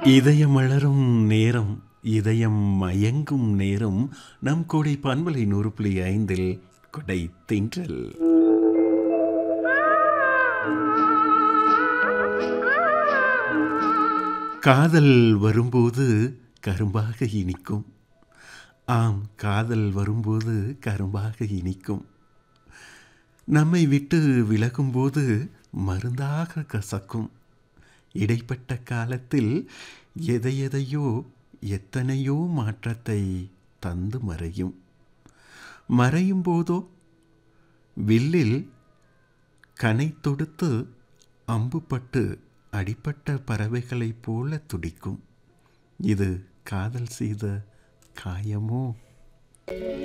இதயம் மலரும் நேரம் இதயம் மயங்கும் நேரம் நம் கோடை பண்பலை நூறு புள்ளி ஐந்தில் கொடை தின்றல் காதல் வரும்போது கரும்பாக இனிக்கும் ஆம் காதல் வரும்போது கரும்பாக இனிக்கும் நம்மை விட்டு விலகும்போது மருந்தாக கசக்கும் இடைப்பட்ட காலத்தில் எதை எதையோ எத்தனையோ மாற்றத்தை தந்து மறையும் மறையும் போதோ வில்லில் கனை தொடுத்து அம்புப்பட்டு அடிப்பட்ட பறவைகளைப் போல துடிக்கும் இது காதல் செய்த காயமோ